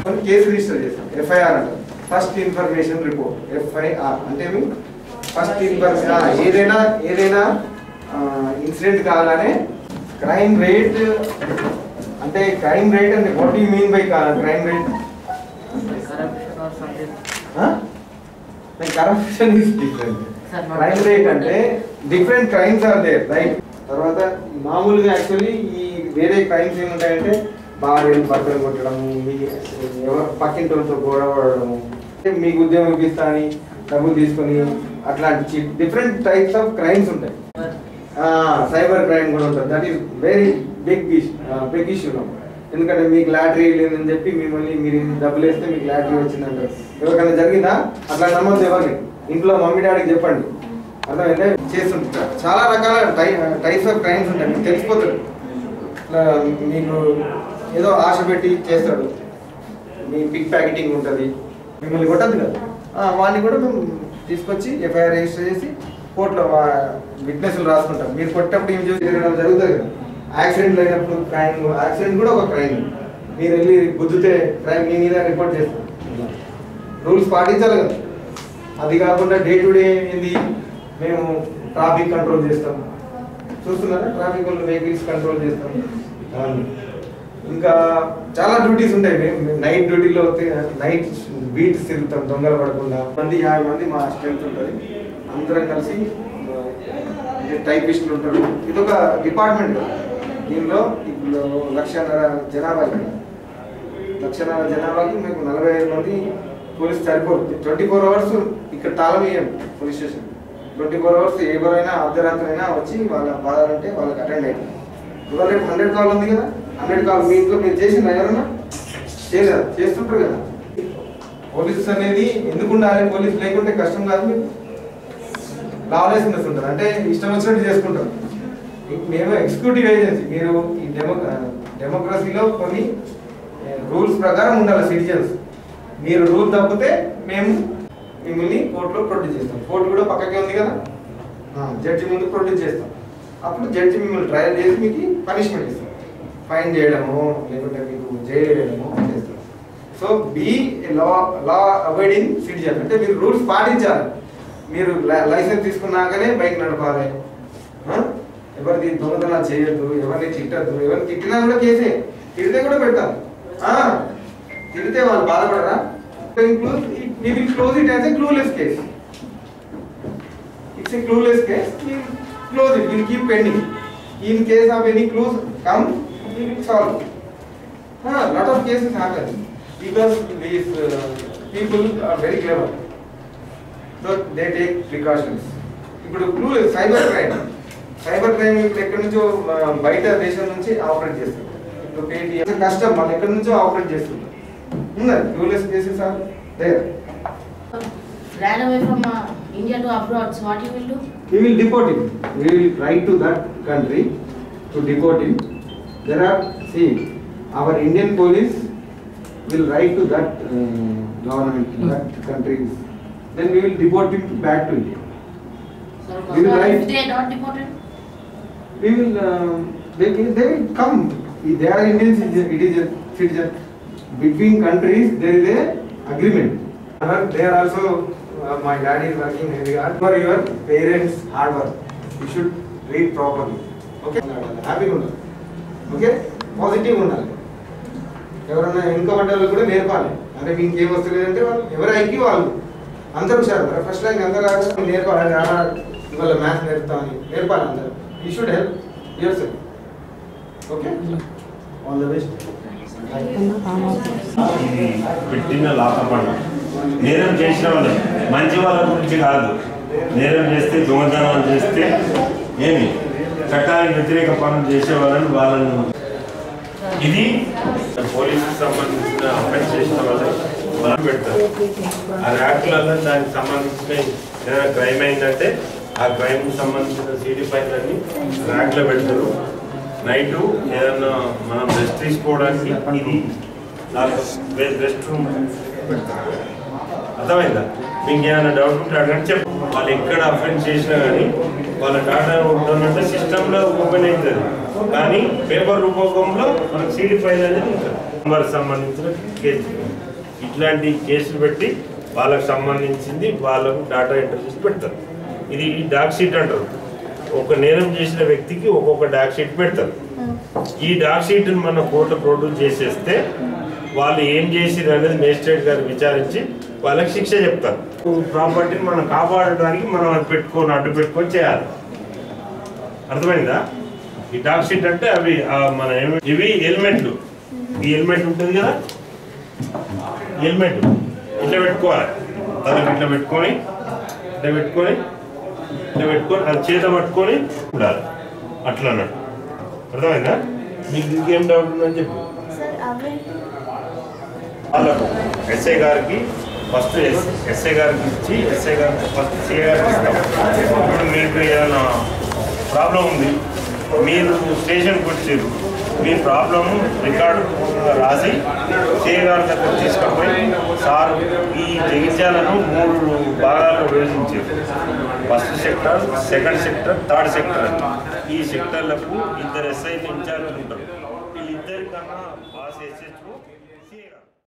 Case register చేస్తాం FIR అంటారు first information report FIR అంటే మీ ఫస్ట్ ఇన్ఫర్మేషన్ ఏదైనా ఏదైనా ఇన్సిడెంట్ కాగానే క్రైమ్ రేట్ అంటే క్రైమ్ రేట్ అంటే what you mean by crime rate corruption or something. Corruption is different Sir, not crime rate అంటే different crimes are there right తర్వాత మామూలుగా యాక్చువల్లీ ఈ వేరే క్రైమ్స్ ఏముంటాయంటే భార్యను భర్తను కొట్టడం మీ ఎవరు పక్కింటితో గొడవ పడడం అంటే మీకు ఉద్యోగం ఇప్పిస్తా అని డబ్బులు తీసుకొని అట్లాంటి డిఫరెంట్ టైప్స్ ఆఫ్ క్రైమ్స్ ఉంటాయి సైబర్ క్రైమ్ కూడా ఉంటుంది that is very big big issue ఎందుకంటే మీకు లాటరీ లేదని చెప్పి మిమ్మల్ని మీరు ఇన్ని డబ్బులు వేస్తే మీకు లాటరీ వచ్చిందంటారు ఎవరికైనా జరిగిందా అట్లా నమ్మద్దు ఎవరిని ఇంట్లో మమ్మీ డాడీకి చెప్పండి అర్థమైందే చేస్తుంటారు చాలా రకాల టై టైప్స్ ఆఫ్ క్రైమ్స్ ఉంటాయి మీకు తెలిసిపోతుంది ఇట్లా మీకు ఏదో ఆశ పెట్టి చేస్తాడు మీ పిక్ ప్యాకెటింగ్ ఉంటుంది మిమ్మల్ని కొట్టద్దు కదా ఆ, వాడిని కూడా మేము తీసుకొచ్చి ఎఫ్ఐఆర్ రిజిస్టర్ చేసి కోర్టులో విట్నెస్లు రాసుకుంటాం మీరు కొట్టేటప్పుడు ఏం చేసి తిరగడం జరుగుతుంది కదా యాక్సిడెంట్ అయినప్పుడు క్రైమ్ యాక్సిడెంట్ కూడా ఒక క్రైమ్ మీరు వెళ్ళి గుద్దుతే క్రైమ్ మీ మీద రిపోర్ట్ చేస్తారు రూల్స్ పాటించాలి కదా అది కాకుండా డే టు డే ఏంది మేము ట్రాఫిక్ కంట్రోల్ చేస్తాం చూస్తున్నారా ట్రాఫిక్ వెహికల్స్ కంట్రోల్ చేస్తాం అవును. ఇంకా చాలా డ్యూటీస్ ఉంటాయి మేము నైట్ డ్యూటీలో నైట్ బీట్స్ తిరుగుతాం దొంగలు పడకుండా మంది యాభై మంది మా స్ట్రెంత్ ఉంటుంది అందరం కలిసి టైపిస్టులు ఉంటారు ఇది ఒక డిపార్ట్మెంట్ కదా దీనిలో ఇప్పుడు లక్షన్నర జనాభా ఇక్కడ లక్షన్నర జనాభాకి మీకు నలభై ఐదు మంది పోలీస్ సరిపోరు ట్వంటీ ఫోర్ అవర్స్ ఇక్కడ తాళం వేయం police station twenty four hours ఎవరైనా అర్ధరాత్రి అయినా వచ్చి వాళ్ళ బాధలు అంటే వాళ్ళకి అటెండ్ అయ్యారు ఇవాళ రేపు హండ్రెడ్ కాల్ ఉంది కదా హండ్రెడ్ కాల్ మీ ఇంట్లో మీరు చేసిందా ఎవరన్నా చేయలేదా చేస్తుంటారు కదా పోలీస్ అనేది ఎందుకు ఉండాలి పోలీస్ లేకుంటే కష్టం కాదు మీకు లాలెస్నెస్ ఉంటుంది అంటే ఇష్టం వచ్చినట్టు చేసుకుంటారు మేము ఎగ్జిక్యూటివ్ ఏజెన్సీ మీరు ఈ డెమో డెమోక్రసీలో కొన్ని రూల్స్ ప్రకారం ఉండాలి సిటిజన్స్ మీరు రూల్ తప్పితే మేము మిమ్మల్ని కోర్టులో ప్రొడ్యూస్ చేస్తాం కోర్టు కూడా పక్కకే ఉంది కదా జడ్జి ముందు ప్రొడ్యూస్ చేస్తాం అప్పుడు జడ్జి మిమ్మల్ని ట్రయల్ చేసి మీకు పనిష్మెంట్ ఇస్తాం ఫైన్ చేయడము లేకుంటే మీకు జైలు వేయడము చేస్తాం so be law law avoiding citizen అంటే మీరు రూల్స్ పాటించాలి మీరు లైసెన్స్ తీసుకున్నాకనే బైక్ నడపాలి ఆ? ఎవరిది దొంగతనాలు చేయొద్దు ఎవరిని తిట్టద్దు ఎవరిని తిట్టినా కూడా కేసే తిడితే కూడా పెడతాం ఆ, తిడితే వాళ్ళు బాధపడరా we will close it as a clueless case. It's a clueless case. We will close it. We will keep pending. In case of any clues come, we will solve. Ah, lot of cases happen because these uh, people are very clever. So they take precautions. ఇప్పుడు clue cyber crime cyber crime ఇప్పుడు ఎక్కడి నుంచో ఆ, బయట దేశం నుంచి operate చేస్తారు ఇప్పుడు పేటిఎం కష్టం మనం ఎక్కడి నుంచో ఆపరేట్ చేస్తుంది ఉన్నది clueless cases are there Ran away from uh, India to abroad, so what you will do? we will deport him. We will write to that country to deport him. There are, see, our Indian police will write to that uh, government, that countries. Then we will deport him back to India. So, We will so write- if they are not deported, We will, uh, they, will- they will come. If they are Indian citizen, it is a citizen. Between countries, there is a agreement. Uh, They are also, uh, my dad is working heavy hard for your parents' hard work. You should read properly. Okay? హ్యాపీగా ఉండాలి okay positive ఉండాలి ఎవరన్నా వెనుకబడ్డ వాళ్ళు కూడా నేర్పాలి అంటే మీకు ఇంకేం వస్తలేదంటే వాళ్ళు ఎవరు ఐకి వాళ్ళు అందరూ వచ్చారు ఫస్ట్ ర్యాంక్ అందరూ రాగా నేర్పాలి రానా ఇవాళ మ్యాథ్స్ నేర్పుతామని నేర్పాలి అందరూ you should help yourself okay all the best పెట్టిన లాభపడ నేరం చేసిన వాళ్ళు మంచి వాళ్ళ గురించి కాదు నేరం చేస్తే దొంగతనాలు చేస్తే ఏమి చట్టానికి వ్యతిరేక పనులు చేసే వాళ్ళని వాళ్ళను ఇది పోలీసుకి సంబంధించిన అఫెన్స్ చేసిన వాళ్ళని మనం పెడతారు ఆ ర్యాక్లలో దానికి సంబంధించిన ఏదైనా క్రైమ్ అయిందంటే ఆ క్రైమ్ సంబంధించిన సీడీ ఫైళ్ళని ర్యాక్లో పెడతారు నైట్ ఏదన్నా మనం రెస్ట్ తీసుకోవడానికి ఇది రెస్ట్ రూమ్ పెడతారు అర్థమైందా మీకు ఏమైనా డౌట్ ఉంటే అడగండి చెప్పు వాళ్ళు ఎక్కడ అఫెన్స్ చేసినా కానీ వాళ్ళ డాటా ఉంటుందంటే సిస్టంలో ఓపెన్ అవుతుంది కానీ పేపర్ రూపకంలో మనకు సీడీ ఫైల్ అనేది ఉంటుంది వారికి సంబంధించిన కేసు ఇట్లాంటి కేసులు పెట్టి వాళ్ళకి సంబంధించింది వాళ్ళకు డేటా ఎంటర్ చేసి పెడతారు ఇది డాక్ షీట్ అంటారు ఒక నేరం చేసిన వ్యక్తికి ఒక్కొక్క డాక్ షీట్ పెడతారు ఈ డాక్ షీట్ని మన కోర్టు ప్రొడ్యూస్ చేసేస్తే వాళ్ళు ఏం చేసిరు అనేది మేజిస్ట్రేట్ గారు విచారించి వాళ్ళకి శిక్ష చెప్తారు ప్రాపర్టీని మనం కాపాడడానికి మనం అది పెట్టుకొని అడ్డు పెట్టుకొని చేయాలి అర్థమైందా ఈ డాక్ షీట్ అంటే అవి ఆ, మన ఏమి- ఇవి హెల్మెట్లు ఈ హెల్మెట్ ఉంటుంది కదా హెల్మెట్ ఇట్లా పెట్టుకోవాలి తలకు ఇట్లా పెట్టుకొని ఇట్లా పెట్టుకొని ఇట్లా పెట్టుకొని అది చేత పట్టుకొని ఉండాలి అట్లా అన్నట్టు అర్థమైందా మీకు ఇంకేం డౌట్ ఉందని చెప్పు వాళ్ళకు ఎస్ఐ గారికి ఫస్ట్ ఎస్ఐ గారికి ఇచ్చి ఎస్ఐ గారికి ఫస్ట్ సిఐ గారికి ఇస్తాం ఇప్పుడు మీకు ఏదైనా ప్రాబ్లం ఉంది మీరు స్టేషన్కి వచ్చారు మీ ప్రాబ్లం రికార్డు రాసి సిఐ గారి దగ్గర తీసుకుపోయి సార్ ఈ జగిత్యాలను మూడు భాగాల్లో విభజించారు first sector second sector third sector ఈ సెక్టర్లకు ఇద్దరు ఎస్ఐలు ఇన్ఛార్జ్ ఉంటారు వీళ్ళిద్దరికన్నా బాస్ ఎస్హెచ్